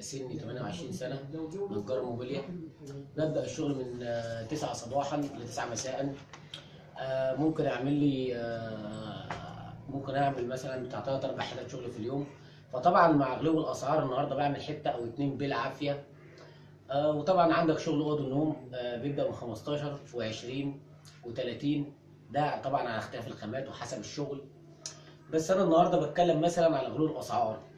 سني 28 سنه نجار موبيليا ببدا الشغل من آه، 9 صباحا ل 9 مساء آه، ممكن اعمل لي آه، ممكن اعمل مثلا بتاع 3 4 حتت شغل في اليوم فطبعا مع غلو الاسعار النهارده بعمل حته او اتنين بالعافيه آه، وطبعا عندك شغل اوضه النوم آه، بيبدا من 15 و20 و30 ده طبعا على اختلاف الخامات وحسب الشغل بس انا النهارده بتكلم مثلا على غلو الاسعار